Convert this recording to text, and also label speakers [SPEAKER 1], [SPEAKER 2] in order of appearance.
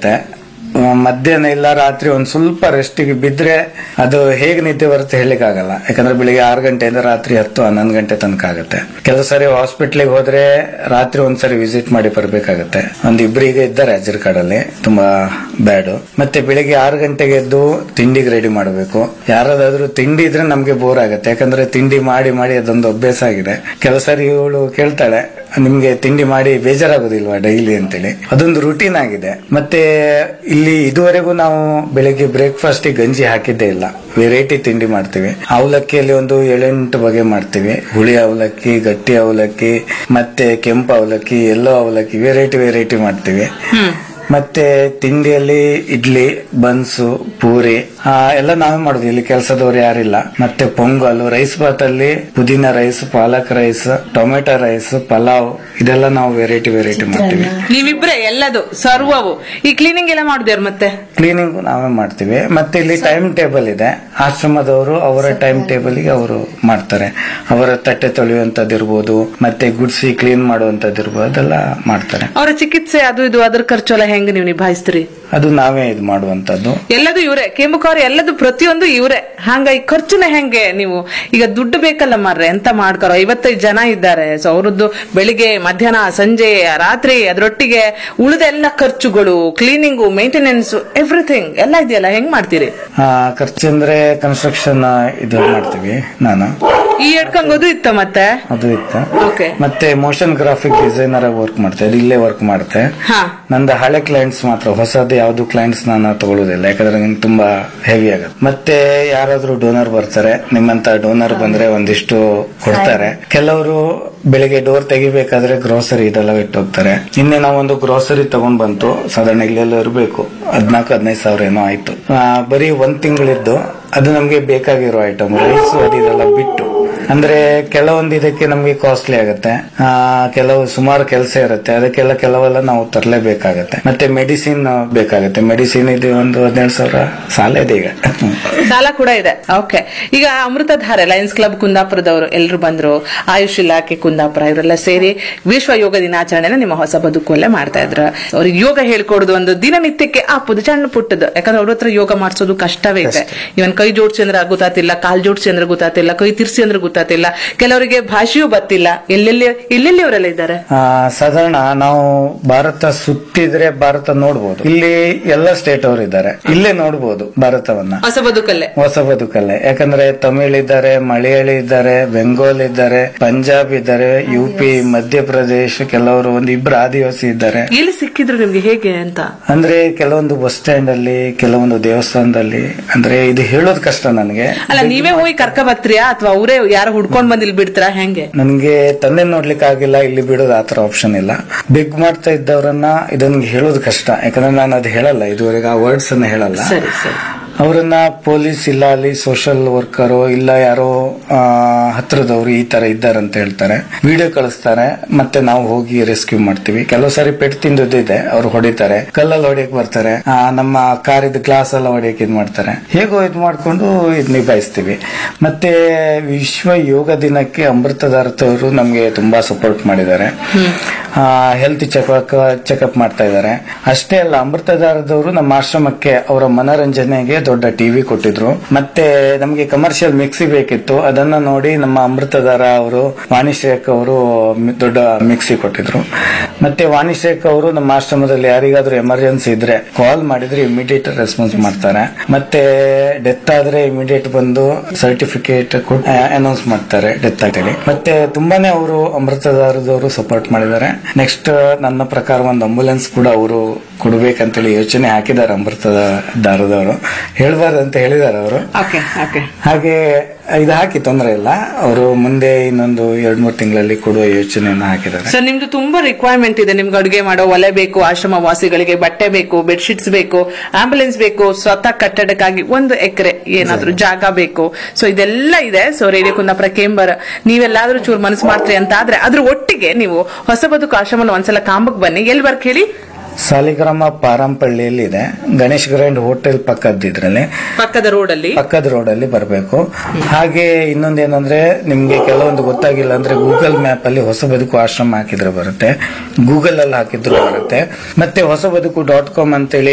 [SPEAKER 1] ಆಗುತ್ತೆ ಆ, ಮಧ್ಯಾಹ್ನ ಇಲ್ಲ ರಾತ್ರಿ ಒಂದ್ ಸ್ವಲ್ಪ ರೆಸ್ಟಿಗೆ ಬಿದ್ರೆ ಅದು ಹೇಗೆ ನಿದ್ದೆ ಬರುತ್ತೆ ಹೇಳಿಕ್ಕಾಗಲ್ಲ ಯಾಕಂದ್ರೆ ಬೆಳಿಗ್ಗೆ ಆರು ಗಂಟೆಯಿಂದ ರಾತ್ರಿ ಹತ್ತು ಹನ್ನೊಂದು ಗಂಟೆ ತನಕ ಆಗುತ್ತೆ ಕೆಲವು ಸರಿ ಹಾಸ್ಪಿಟ್ಲಿಗೆ ಹೋದ್ರೆ ರಾತ್ರಿ ಒಂದ್ಸರಿ ವಿಸಿಟ್ ಮಾಡಿ ಬರ್ಬೇಕಾಗತ್ತೆ ಒಂದ್ ಇಬ್ರಿಗೆ ಇದ್ದಾರೆ ಅಜ್ಜರ್ ಕಾಡಲ್ಲಿ ತುಂಬಾ ಬ್ಯಾಡ್ ಮತ್ತೆ ಬೆಳಿಗ್ಗೆ ಆರು ಗಂಟೆಗೆ ಎದ್ದು ತಿಂಡಿಗೆ ರೆಡಿ ಮಾಡಬೇಕು ಯಾರಾದ್ರೂ ತಿಂಡಿ ಇದ್ರೆ ನಮ್ಗೆ ಬೋರ್ ಆಗುತ್ತೆ ಯಾಕಂದ್ರೆ ತಿಂಡಿ ಮಾಡಿ ಮಾಡಿ ಅದೊಂದು ಅಭ್ಯಾಸ ಆಗಿದೆ ಕೆಲವು ಸರಿ ಇವಳು ಕೇಳ್ತಾಳೆ ನಿಮ್ಗೆ ತಿಂಡಿ ಮಾಡಿ ಬೇಜಾರಾಗೋದಿಲ್ವಾ ಡೈಲಿ ಅಂತೇಳಿ ಅದೊಂದು ರುಟೀನ್ ಆಗಿದೆ ಮತ್ತೆ ಇಲ್ಲಿ ಇದುವರೆಗೂ ನಾವು ಬೆಳಿಗ್ಗೆ ಬ್ರೇಕ್ಫಾಸ್ಟ್ ಗಂಜಿ ಹಾಕಿದ್ದೇ ಇಲ್ಲ ವೆರೈಟಿ ತಿಂಡಿ ಮಾಡ್ತೀವಿ ಅವಲಕ್ಕಿಯಲ್ಲಿ ಒಂದು ಏಳೆಂಟು ಬಗೆ ಮಾಡ್ತೀವಿ ಹುಳಿ ಅವಲಕ್ಕಿ ಗಟ್ಟಿ ಅವಲಕ್ಕಿ ಮತ್ತೆ ಕೆಂಪು ಅವಲಕ್ಕಿ ಎಲ್ಲೋ ಅವಲಕ್ಕಿ ವೆರೈಟಿ ವೆರೈಟಿ ಮಾಡ್ತೀವಿ ಮತ್ತೆ ತಿಂಡಿಯಲ್ಲಿ ಇಡ್ಲಿ ಬನ್ಸು ಪೂರಿ ಆ, ಎಲ್ಲ ನಾವೇ ಮಾಡುದು ಇಲ್ಲಿ ಕೆಲಸದವ್ರು ಯಾರಿಲ್ಲ ಮತ್ತೆ ಪೊಂಗಲ್ ರೈಸ್ ಬಾತ್ ಅಲ್ಲಿ ಪುದೀನ ರೈಸ್ ಪಾಲಕ್ ರೈಸ್ ಟೊಮೆಟೊ ರೈಸ್ ಪಲಾವ್ ಇದೆಲ್ಲ ನಾವು ವೆರೈಟಿ ವೆರೈಟಿ ಮಾಡ್ತೀವಿ
[SPEAKER 2] ನೀವಿಬ್ರೆ ಎಲ್ಲದು ಸರ್ವವು ಈ ಕ್ಲೀನಿಂಗ್ ಎಲ್ಲ ಮಾಡುದ್ಯಾರು ಮತ್ತೆ
[SPEAKER 1] ಕ್ಲೀನಿಂಗ್ ನಾವೇ ಮಾಡ್ತೀವಿ ಮತ್ತೆ ಇಲ್ಲಿ ಟೈಮ್ ಟೇಬಲ್ ಇದೆ ಆಶ್ರಮದವರು ಅವರ ಟೈಮ್ ಟೇಬಲ್ ಗೆ ಅವರು ಮಾಡ್ತಾರೆ ಅವರ ತಟ್ಟೆ ತೊಳೆಯುವಂತದ್ದು ಇರ್ಬೋದು ಮತ್ತೆ ಗುಡ್ಸಿ ಕ್ಲೀನ್ ಮಾಡುವಂತದ್ದು ಇರ್ಬೋದು ಅದೆಲ್ಲ ಮಾಡ್ತಾರೆ
[SPEAKER 2] ಅವರ ಚಿಕಿತ್ಸೆ ಅದು ಇದು ಅದ್ರ ಖರ್ಚು ಎಲ್ಲ ಹೆಂಗ್ ನೀವು ನಿಭಾಯಿಸ್ತೀರಿ
[SPEAKER 1] ಅದು ನಾವೇ ಇದು ಮಾಡುವಂತದ್ದು
[SPEAKER 2] ಎಲ್ಲದು ಇವ್ರೆ ಕೆಂಬುಕವ್ರು ಎಲ್ಲದು ಪ್ರತಿಯೊಂದು ಇವ್ರೆ ಹಂಗ ಈ ಖರ್ಚುನ ಹೆಂಗೆ ನೀವು ಈಗ ದುಡ್ಡು ಬೇಕಲ್ಲ ಮಾರ್ರೆ ಎಂತ ಮಾಡ್ತಾರೋ ಐವತ್ತೈದು ಜನ ಇದ್ದಾರೆ ಸೊ ಅವರದ್ದು ಬೆಳಿಗ್ಗೆ ಮಧ್ಯಾಹ್ನ ಸಂಜೆ ರಾತ್ರಿ ಅದ್ರೊಟ್ಟಿಗೆ ಉಳಿದ ಎಲ್ಲ ಖರ್ಚುಗಳು ಕ್ಲೀನಿಂಗು ಮೇಂಟೆನೆನ್ಸ್ ಎವ್ರಿಥಿಂಗ್ ಎಲ್ಲ ಇದೆಯಲ್ಲ ಹೆಂಗ್ ಮಾಡ್ತೀರಿ
[SPEAKER 1] ಆ, ಖರ್ಚಂದ್ರೆ ಕನ್ಸ್ಟ್ರಕ್ಷನ್ ಇದು ಮಾಡ್ತೀವಿ ನಾನು
[SPEAKER 2] ಈ ಎಡ್ಕಂಗೋದು ಇತ್ತ ಮತ್ತೆ
[SPEAKER 1] ಅದು ಇತ್ತು
[SPEAKER 2] ಓಕೆ
[SPEAKER 1] ಮತ್ತೆ ಮೋಷನ್ ಗ್ರಾಫಿಕ್ ಡಿಸೈನರ್ ಆಗಿ ವರ್ಕ್ ಮಾಡ್ತೆ ಇಲ್ಲೇ ವರ್ಕ್ ಮಾಡ್ತೆ
[SPEAKER 2] ಹಾ
[SPEAKER 1] ನಂದು ಹಳೆ ಕ್ಲೈಂಟ್ಸ್ ಮಾತ್ರ ಹೊಸದು ಯಾವ್ದು ಕ್ಲೈಂಟ್ಸ್ ನಾನು ತಗೊಳ್ಳೋದಿಲ್ಲ ಯಾಕಂದ್ರೆ ನಂಗೆ ತುಂಬಾ ಹೆವಿ ಆಗುತ್ತೆ ಮತ್ತೆ ಯಾರಾದ್ರೂ ಡೋನರ್ ಬರ್ತಾರೆ ನಿಮ್ಮಂತ ಡೋನರ್ ಬಂದ್ರೆ ಒಂದಿಷ್ಟು ಕೊಡ್ತಾರೆ ಕೆಲವರು ಬೆಳಿಗ್ಗೆ ಡೋರ್ ತೆಗಿಬೇಕಾದ್ರೆ ಗ್ರೋಸರಿ ಇದೆಲ್ಲ ಇಟ್ಟು ಹೋಗ್ತಾರೆ ನಿನ್ನೆ ನಾವೊಂದು ಗ್ರೋಸರಿ ತಗೊಂಡ್ ಬಂತು ಸಾಧಾರಣ ಇಲ್ಲೆಲ್ಲ ಇರಬೇಕು ಹದ್ನಾಲ್ಕು ಹದಿನೈದು ಸಾವಿರ ಏನೋ ಆಯ್ತು ಆ, ಬರೀ ಒಂದ್ ತಿಂಗಳಿದ್ದು ಅದು ನಮ್ಗೆ ಬೇಕಾಗಿರೋ ಐಟಮ್ ರೈಸ್ ಅದು ಇದೆಲ್ಲ ಬಿಟ್ಟು ಅಂದ್ರೆ ಕೆಲವೊಂದು ಇದಕ್ಕೆ ನಮ್ಗೆ ಕಾಸ್ಟ್ಲಿ ಆಗುತ್ತೆ ಆ, ಕೆಲವು ಸುಮಾರು ಕೆಲಸ ಇರುತ್ತೆ ಅದಕ್ಕೆಲ್ಲ ಕೆಲವೆಲ್ಲ ನಾವು ತರಲೇಬೇಕಾಗತ್ತೆ ಮತ್ತೆ ಮೆಡಿಸಿನ್ ಬೇಕಾಗುತ್ತೆ ಮೆಡಿಸಿನ್ ಇದು ಒಂದು ಹದಿನೇಳು ಸಾವಿರ ಸಾಲ ಇದೆ ಈಗ
[SPEAKER 2] ಸಾಲ ಕೂಡ ಇದೆ ಓಕೆ ಈಗ ಅಮೃತಧಾರೆ ಲಯನ್ಸ್ ಕ್ಲಬ್ ಕುಂದಾಪುರದವರು ಎಲ್ಲರೂ ಬಂದ್ರು ಆಯುಷ್ ಇಲಾಖೆ ಕುಂದಾಪುರ ಇವರೆಲ್ಲ ಸೇರಿ ವಿಶ್ವ ಯೋಗ ದಿನಾಚರಣೆನ ನಿಮ್ಮ ಹೊಸ ಬದುಕಲ್ಲೇ ಮಾಡ್ತಾ ಇದ್ರು ಅವ್ರಿಗೆ ಯೋಗ ಹೇಳ್ಕೊಡುದು ಒಂದು ದಿನನಿತ್ಯಕ್ಕೆ ಆ ಪುದ ಸಣ್ಣ ಪುಟ್ಟದ್ದು ಯಾಕಂದ್ರೆ ಅವ್ರ ಹತ್ರ ಯೋಗ ಮಾಡಿಸೋದು ಕಷ್ಟವೇ ಇದೆ ಇವನ್ ಕೈ ಜೋಡ್ಸಿ ಅಂದ್ರೆ ಗೊತ್ತಾತಿಲ್ಲ ಕಾಲ್ ಜೋಡ್ಸಿ ಅಂದ್ರೆ ಗೊತ್ತಾತಿಲ್ಲ ಕೈ ತಿರ್ಸಿ ಅಂದ್ರೆ ಗೊತ್ತಾತಿಲ್ಲ ಕೆಲವರಿಗೆ ಭಾಷೆಯೂ ಗೊತ್ತಿಲ್ಲ ಎಲ್ಲೆಲ್ಲಿ ಎಲ್ಲೆಲ್ಲಿ ಅವರೆಲ್ಲ ಇದ್ದಾರೆ
[SPEAKER 1] ಆ, ಸಾಧಾರಣ ನಾವು ಭಾರತ ಸುತ್ತಿದ್ರೆ ಭಾರತ ನೋಡ್ಬೋದು ಇಲ್ಲಿ ಎಲ್ಲ ಸ್ಟೇಟ್ ಅವರು ಇದ್ದಾರೆ ಇಲ್ಲೇ ನೋಡ್ಬೋದು ಭಾರತವನ್ನ
[SPEAKER 2] ಹೊಸ ಬದುಕಲ್ಲೇ
[SPEAKER 1] ಹೊಸ ಬದುಕಲ್ಲೇ ಯಾಕಂದ್ರೆ ತಮಿಳ್ ಇದ್ದಾರೆ ಮಲಯಾಳಿ ಇದ್ದಾರೆ ಬೆಂಗಾಲ್ ಇದ್ದಾರೆ ಪಂಜಾಬ್ ಇದ್ದಾರೆ ಯು ಪಿ ಮಧ್ಯಪ್ರದೇಶ ಕೆಲವರು ಒಂದು ಇಬ್ರು ಆದಿವಾಸಿ ಇದ್ದಾರೆ
[SPEAKER 2] ಎಲ್ಲಿ ಸಿಕ್ಕಿದ್ರು ನಿಮ್ಗೆ ಹೇಗೆ ಅಂತ
[SPEAKER 1] ಅಂದ್ರೆ ಕೆಲವೊಂದು ಬಸ್ ಸ್ಟ್ಯಾಂಡ್ ಅಲ್ಲಿ ಕೆಲವೊಂದು ದೇವಸ್ಥಾನದಲ್ಲಿ ಅಂದ್ರೆ ಇದು ಹೇಳೋದು ಕಷ್ಟ ನನಗೆ
[SPEAKER 2] ಅಲ್ಲ ನೀವೇ ಹೋಗಿ ಕರ್ಕ ಬರ್ತೀರಾ ಅಥವಾ ಅವರೇ ಯಾರು ಹುಡ್ಕೊಂಡ್ ಬಂದ್ ಇಲ್ಲಿ ಬಿಡ್ತೀರಾ ಹೆಂಗೆ
[SPEAKER 1] ನನಗೆ ತಂದೆ ನೋಡ್ಲಿಕ್ಕೆ ಆಗಿಲ್ಲ ಇಲ್ಲಿ ಬಿಡೋದು ಆತರ ಆಪ್ಷನ್ ಇಲ್ಲ ಬಿಗ್ ಮಾಡ್ತಾ ಇದ್ದವರನ್ನ ಇದನ್ಗೆ ಹೇಳೋದು ಕಷ್ಟ ಯಾಕಂದ್ರೆ ನಾನು ಅದು ಹೇಳಲ್ಲ ಇದುವರೆಗೆ ಆ ವರ್ಡ್ಸ್ ಅನ್ನ ಹೇಳಲ್ಲ
[SPEAKER 2] ಸರಿ ಸರಿ
[SPEAKER 1] ಅವರನ್ನ ಪೊಲೀಸ್ ಇಲ್ಲ ಅಲ್ಲಿ ಸೋಷಿಯಲ್ ವರ್ಕರು ಇಲ್ಲ ಯಾರೋ ಆ, ಹತ್ರದವರು ಈ ತರ ಇದ್ದಾರೆ ಅಂತ ಹೇಳ್ತಾರೆ ವಿಡಿಯೋ ಕಳಿಸ್ತಾರೆ ಮತ್ತೆ ನಾವು ಹೋಗಿ ರೆಸ್ಕ್ಯೂ ಮಾಡ್ತೀವಿ ಕೆಲವು ಸಾರಿ ಪೆಟ್ಟು ತಿಂದದ್ದು ಇದೆ ಅವ್ರು ಹೊಡಿತಾರೆ ಕಲ್ಲಲ್ಲಿ ಹೊಡಿಯಕ್ ಬರ್ತಾರೆ ಆ, ನಮ್ಮ ಕಾರಿದ ಗ್ಲಾಸ್ ಎಲ್ಲ ಹೊಡಿಯಕ್ ಇದ್ ಮಾಡ್ತಾರೆ ಹೇಗೋ ಇದ್ ಮಾಡ್ಕೊಂಡು ಇದ್ ನಿಭಾಯಿಸ್ತೀವಿ ಮತ್ತೆ ವಿಶ್ವ ಯೋಗ ದಿನಕ್ಕೆ ಅಮೃತಧಾರತವರು ನಮ್ಗೆ ತುಂಬಾ ಸಪೋರ್ಟ್ ಮಾಡಿದ್ದಾರೆ ಹೆಲ್ತ್ ಚೆಕಪ್ ಚೆಕಪ್ ಮಾಡ್ತಾ ಇದ್ದಾರೆ ಅಷ್ಟೇ ಅಲ್ಲ ಅಮೃತಧಾರದವರು ನಮ್ಮ ಆಶ್ರಮಕ್ಕೆ ಅವರ ಮನರಂಜನೆಗೆ ದೊಡ್ಡ ಟಿವಿ ಕೊಟ್ಟಿದ್ರು ಮತ್ತೆ ನಮಗೆ ಕಮರ್ಷಿಯಲ್ ಮಿಕ್ಸಿ ಬೇಕಿತ್ತು ಅದನ್ನ ನೋಡಿ ನಮ್ಮ ಅಮೃತಧಾರ ಅವರು ವಾಣಿಶೇಖ್ ಅವರು ಮಿ- ದೊಡ್ಡ ಮಿಕ್ಸಿ ಕೊಟ್ಟಿದ್ರು ಮತ್ತೆ ವಾಣಿಶೇಖ್ ಅವರು ನಮ್ಮ ಆಶ್ರಮದಲ್ಲಿ ಯಾರಿಗಾದ್ರೂ ಎಮರ್ಜೆನ್ಸಿ ಇದ್ರೆ ಕಾಲ್ ಮಾಡಿದ್ರೆ ಇಮಿಡಿಯೇಟ್ ರೆಸ್ಪಾನ್ಸ್ ಮಾಡ್ತಾರೆ ಮತ್ತೆ ಡೆತ್ ಆದ್ರೆ ಇಮಿಡಿಯೇಟ್ ಬಂದು ಸರ್ಟಿಫಿಕೇಟ್ ಅನೌನ್ಸ್ ಮಾಡ್ತಾರೆ ಡೆತ್ ಅಂತೇಳಿ ಮತ್ತೆ ತುಂಬಾನೇ ಅವರು ಅಮೃತಧಾರದವರು ಸಪೋರ್ಟ್ ಮಾಡಿದ್ದಾರೆ ನೆಕ್ಸ್ಟ್ ನನ್ನ ಪ್ರಕಾರ ಒಂದು ಅಂಬುಲೆನ್ಸ್ ಕೂಡ ಅವರು ಕೊಡ್ಬೇಕಂತೇಳಿ ಯೋಚನೆ ಹಾಕಿದ್ದಾರೆ ಅಮೃತದ ದಾರದವರು ಹೇಳ್ಬಾರ್ದು ಅಂತ ಹೇಳಿದ್ದಾರೆ ಅವರು
[SPEAKER 2] ಓಕೆ ಓಕೆ
[SPEAKER 1] ಹಾಗೆ ಇದು ಹಾಕಿ ತೊಂದರೆ ಇಲ್ಲ ಅವರು ಮುಂದೆ ಇನ್ನೊಂದು ಎರಡ್ ಮೂರು ತಿಂಗಳಲ್ಲಿ ಕೊಡುವ ಯೋಚನೆಯನ್ನ ಹಾಕಿದ್ದಾರೆ
[SPEAKER 2] ಸರ್ ನಿಮ್ದು ತುಂಬಾ ರಿಕ್ವೈರ್ಮೆಂಟ್ ಇದೆ ನಿಮ್ಗೆ ಅಡುಗೆ ಮಾಡೋ ಒಲೆ ಬೇಕು ಆಶ್ರಮ ವಾಸಿಗಳಿಗೆ ಬಟ್ಟೆ ಬೇಕು ಬೆಡ್ಶೀಟ್ಸ್ ಬೇಕು ಆಂಬುಲೆನ್ಸ್ ಬೇಕು ಸ್ವತಃ ಕಟ್ಟಡಕ್ಕಾಗಿ ಒಂದು ಎಕರೆ ಏನಾದ್ರೂ ಜಾಗ ಬೇಕು ಸೊ ಇದೆಲ್ಲ ಇದೆ ಸೊ ರೇಡಿಯೋ ಕುಂದಾಪುರ ಕೇಂಬರ್ ನೀವೆಲ್ಲಾದ್ರೂ ಚೂರು ಮನಸ್ಸು ಮಾಡ್ತೀರಿ ಅಂತ ಆದ್ರೆ ಅದ್ರ ಒಟ್ಟಿಗೆ ನೀವು ಹೊಸ ಬದುಕು ಆಶ್ರಮ ಒಂದ್ಸಲ ಕಾಂಬಕ್ ಬನ್ನಿ ಎಲ್ಲಿ ಬರ್ಕ್ ಹೇಳಿ
[SPEAKER 1] ಸಾಲಿಗ್ರಾಮ ಪಾರಂಪಳ್ಳಿಯಲ್ಲಿ ಇದೆ ಗಣೇಶ್ ಗ್ರ್ಯಾಂಡ್ ಹೋಟೆಲ್ ಪಕ್ಕದ ಇದ್ರಲ್ಲಿ
[SPEAKER 2] ಪಕ್ಕದ ರೋಡ್ ಅಲ್ಲಿ
[SPEAKER 1] ಪಕ್ಕದ ರೋಡ್ ಅಲ್ಲಿ ಬರಬೇಕು ಹಾಗೆ ಇನ್ನೊಂದೇನಂದ್ರೆ ನಿಮ್ಗೆ ಕೆಲವೊಂದು ಗೊತ್ತಾಗಿಲ್ಲ ಅಂದ್ರೆ ಗೂಗಲ್ ಮ್ಯಾಪ್ ಅಲ್ಲಿ ಹೊಸ ಬದುಕು ಆಶ್ರಮ ಹಾಕಿದ್ರೆ ಬರುತ್ತೆ ಗೂಗಲ್ ಅಲ್ಲಿ ಹಾಕಿದ್ರು ಬರುತ್ತೆ ಮತ್ತೆ ಹೊಸ ಬದುಕು ಡಾಟ್ ಕಾಮ್ ಅಂತೇಳಿ